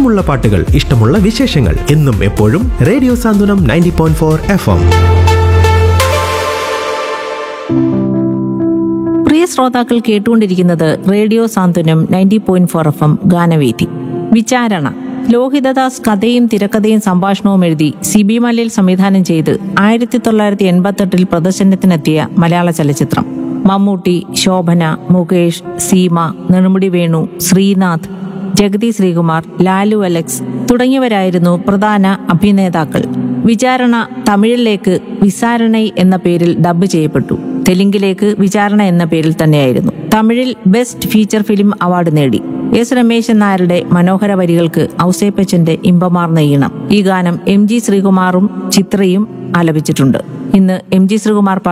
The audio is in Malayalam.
ഇഷ്ടമുള്ള പാട്ടുകൾ ഇഷ്ടമുള്ള വിശേഷങ്ങൾ എന്നും എപ്പോഴും radio Santhwanam ninety point four F M പ്രിയ ശ്രോതാക്കൾ കേട്ടുകൊണ്ടിരിക്കുന്നത് radio Santhwanam ninety point four F M ഗാനവേദി വിചാരണ ലോഹിതദാസ് കഥയും തിരക്കഥയും സംഭാഷണവും എഴുതി സി ബി മലയിൽ സംവിധാനം ചെയ്ത് ആയിരത്തി തൊള്ളായിരത്തി എൺപത്തെട്ടിൽ പ്രദർശനത്തിനെത്തിയ മലയാള ചലച്ചിത്രം മമ്മൂട്ടി ശോഭന മുകേഷ് സീമ നെടുമുടി വേണു ശ്രീനാഥ് ജഗതി ശ്രീകുമാർ ലാലു അലക്സ് തുടങ്ങിയവരായിരുന്നു പ്രധാന അഭിനേതാക്കൾ വിചാരണ തമിഴിലേക്ക് വിസാരണൈ എന്ന പേരിൽ ഡബ്ബ് ചെയ്യപ്പെട്ടു തെലുങ്കിലേക്ക് വിചാരണ എന്ന പേരിൽ തന്നെയായിരുന്നു തമിഴിൽ ബെസ്റ്റ് ഫീച്ചർ ഫിലിം അവാർഡ് നേടി എസ് രമേശൻ നായരുടെ മനോഹര വരികൾക്ക് ഔസേപ്പച്ചന്റെ ഇമ്പമാർന്ന ഈണം ഈ ഗാനം എം ജി ശ്രീകുമാറും ചിത്രയും ആലപിച്ചിട്ടുണ്ട് ഇന്ന് എം ജി ശ്രീകുമാർ പാ-